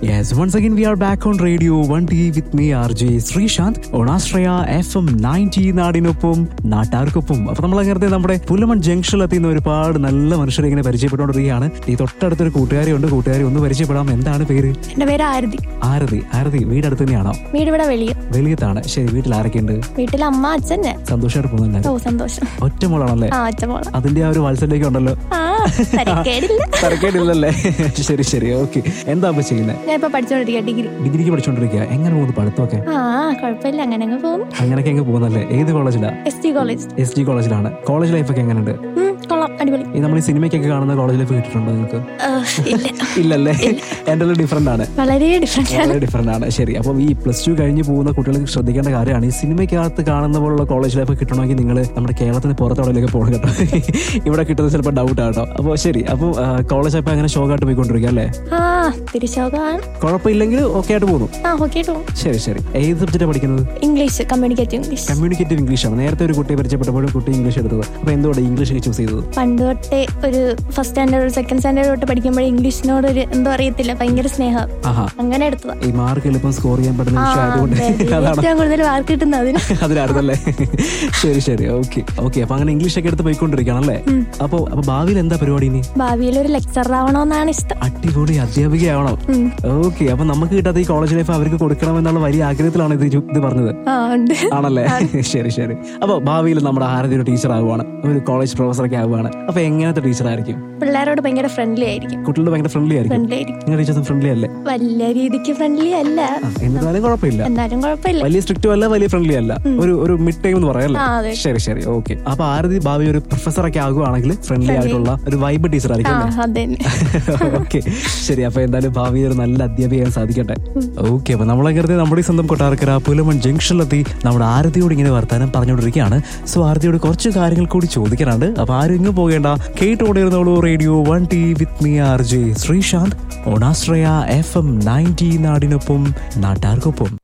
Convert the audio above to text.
Yes, once again we are back on Radio 1T with me RJ Sreesanth ഓണാശ്രയ F M ninety നാടിനൊപ്പം നാട്ടാർക്കൊപ്പം അപ്പൊ നമ്മൾ അങ്ങനെ നമ്മുടെ പുലമൺ ജംഗ്ഷനിൽ എത്തിയുന്ന ഒരുപാട് നല്ല മനുഷ്യരെ ഇങ്ങനെ പരിചയപ്പെട്ടുകൊണ്ടിരിക്കുകയാണ് ഈ തൊട്ടടുത്തൊരു കൂട്ടുകാരി ഉണ്ട് കൂട്ടുകാരി ഒന്ന് പരിചയപ്പെടാം എന്താണ് പേര് എന്റെ പേര് ആരതി ആരതി ആരതി വീടടുത്ത് തന്നെയാണോ വീട് ഇവിടെ വെളിയിൽ വെളിയത്താണ് ശരി വീട്ടിൽ ആരൊക്കെയുണ്ട് വീട്ടിൽ അമ്മ അച്ഛൻ ഞാൻ സന്തോഷമായിട്ട് പോകുന്നുണ്ട് ഓ സന്തോഷം ഒറ്റ മോളാണല്ലേ ആ അച്ഛൻ പോണം അതിന്റെ ആ ഒരു വാത്സല്യൊക്കെ ഉണ്ടല്ലോ ആ തരക്കേടില്ല തരക്കേടില്ലല്ലേ ശരി ശരി ഓക്കെ എന്താ ഇപ്പൊ ചെയ്യുന്നത് ഞാൻ ഇപ്പൊ പഠിച്ചോണ്ടിരിക്കുക ഡിഗ്രി ഡിഗ്രിക്ക് പഠിച്ചോണ്ടിരിക്കുക എങ്ങനെ പോകുന്നു പഠിത്തമൊക്കെ ആ കുഴപ്പമില്ല അങ്ങനെ അങ്ങ് പോകുന്നു അങ്ങനെയൊക്കെ അങ്ങ് പോകുന്നല്ലേ ഏത് കോളേജിലാ S T college S D കോളേജിലാണ് കോളേജ് ലൈഫൊക്കെ എങ്ങനെയുണ്ട് ഉം, കൊള്ളാം അടിപൊളി ഈ നമ്മൾ ഈ സിനിമയ്ക്കൊക്കെ കാണുന്ന കോളേജ് ലൈഫ് കിട്ടിയിട്ടുണ്ടോ നിങ്ങൾക്ക് ആ, ഇല്ല ഇല്ലല്ലേ എൻ്റെ ഡിഫറെന്റ് ആണ് വളരെ ഡിഫറെന്റ് ആണ് വളരെ ഡിഫറെന്റ് ആണ് ശരി അപ്പം ഈ പ്ലസ് ടു കഴിഞ്ഞ് പോകുന്ന കുട്ടികൾക്ക് ശ്രദ്ധിക്കേണ്ട കാര്യമാണ് ഈ സിനിമയ്ക്കകത്ത് കാണുന്ന പോലുള്ള കോളേജ് ലൈഫ് കിട്ടണമെങ്കിൽ നിങ്ങൾ നമ്മുടെ കേരളത്തിന് പുറത്തോടെയൊക്കെ പോകണം കേട്ടോ ഇവിടെ കിട്ടുന്നത് ചിലപ്പോൾ ഡൗട്ട് ആട്ടോ അപ്പോൾ ശരി അപ്പോൾ കോളേജ് ലൈഫ് അങ്ങനെ ഷോക്കായിട്ട് പോയിക്കൊണ്ടിരിക്കുക അല്ലേ ആ തിരിച്ചോകാൻ കുഴപ്പമില്ലെങ്കിൽ ഓക്കെ ആയിട്ട് പോകുന്നു ആ ഓക്കെ ടു ശരി ശരി ഏത് സബ്ജക്റ്റാണ് പഠിക്കുന്നത് English communicative English communicative English ആണ് നേരത്തെ ഒരു കുട്ടിയെ പരിചയപ്പെട്ടപ്പോഴും കുട്ടി ഇംഗ്ലീഷ് എടുത്തത് അപ്പോൾ എന്തുകൊണ്ട് ഇംഗ്ലീഷ് ചൂസ് ചെയ്തത് പണ്ട് തൊട്ടേ ഒരു ഫസ്റ്റ് സ്റ്റാൻഡേർഡ് സെക്കൻഡ് സ്റ്റാൻഡേർഡ് തൊട്ട് പഠിക്കുമ്പോൾ ഇംഗ്ലീഷിനോട് ഒരു എന്തോ അറിയത്തില്ല ഭയങ്കര സ്നേഹം ആഹാ അങ്ങനെ എടുത്തതാ ഈ മാർക്ക് എളുപ്പം സ്കോർ ചെയ്യാൻ പറ്റുന്ന ആ, വിഷയം ആയതുകൊണ്ട് അതെ. അതാണ് ഏറ്റവും കൂടുതൽ മാർക്ക് കിട്ടുന്നത് അതിന് അതിനായിരുന്നല്ലേ ശരി ശരി ഓക്കെ ഓക്കെ അപ്പൊ അങ്ങനെ ഇംഗ്ലീഷ് ഒക്കെ എടുത്ത് പോയിക്കൊണ്ടിരിക്കണം അല്ലേ അപ്പൊ അപ്പൊ ഭാവിയിൽ എന്താ പരിപാടി ഇനി ഭാവിയിൽ ഒരു ലെക്ചറർ ആവണമെന്നാണ് ഇഷ്ടം അടിപൊളി അധ്യാപികയാവണം ഉം. ഓക്കെ അപ്പൊ നമുക്ക് കിട്ടാത്ത ഈ കോളേജ് ലൈഫ് അവർക്ക് കൊടുക്കണം എന്നുള്ള വലിയ ആഗ്രഹത്തിലാണ് ഇത് ഇത് പറഞ്ഞത് ആ ഉണ്ട് ആണല്ലേ ശരി ശരി അപ്പൊ ഭാവിയിൽ നമ്മുടെ ആരതി ഒരു ടീച്ചർ ആവുകയാണ് ഒരു കോളേജ് പ്രൊഫസറൊക്കെ ആവുകയാണ് അപ്പൊ എങ്ങനത്തെ ടീച്ചർ ആയിരിക്കും പിള്ളേരോട് ഭയങ്കര ഫ്രണ്ട്ലി ആയിരിക്കും കുട്ടികളുടെ ഭയങ്കര ഫ്രണ്ട്ലി ആയിരിക്കും ഫ്രണ്ട്ലി ആയിരിക്കും നിങ്ങളുടെ ടീച്ചേഴ്സും ഫ്രണ്ട്ലി അല്ലേ വലിയ രീതിക്ക് ഫ്രണ്ട്ലി അല്ല ആ, എന്നിരുന്നാലും കുഴപ്പമില്ല എന്നാലും കുഴപ്പമില്ല വലിയ സ്ട്രിക്റ്റും അല്ല വലിയ ഫ്രണ്ട്ലി അല്ല ഒരു ഒരു മിഡ് ടൈം എന്ന് പറയാം ആ, അല്ലേ അതെ. ശരി ശരി ഓക്കെ അപ്പൊ ആരതി ഭാവി ഒരു പ്രൊഫസർ ഒക്കെ ആകുവാണെങ്കിൽ ഫ്രണ്ട്ലി ആയിട്ടുള്ള ഒരു വൈബ് ടീച്ചർ ആ ആയിരിക്കും അല്ലേ അതന്നെ ഓക്കെ ശരി അപ്പൊ എന്തായാലും ഭാവി ഒരു നല്ല അധ്യാപികയാൻ സാധിക്കട്ടെ ഓക്കെ അപ്പൊ നമ്മളെ കരുതി നമ്മുടെ ഈ സ്വന്തം കൊട്ടാരക്കര പുലമൺ ജംഗ്ഷനിലെത്തി നമ്മുടെ ആരതിയോട് ഇങ്ങനെ വർത്താനം പറഞ്ഞുകൊണ്ടിരിക്കുകയാണ് സോ ആരതിയോട് കുറച്ച് കാര്യങ്ങൾ കൂടി ചോദിക്കാനുണ്ട് അപ്പൊ ആരും ഇങ്ങ് പോകേണ്ട കേട്ടുകൊണ്ടിരുന്നോളൂ radio one T with me R J Sreesanth ഓണാശ്രയ എഫ് എം നയൻറ്റി നാടിനൊപ്പം നാട്ടാർക്കൊപ്പം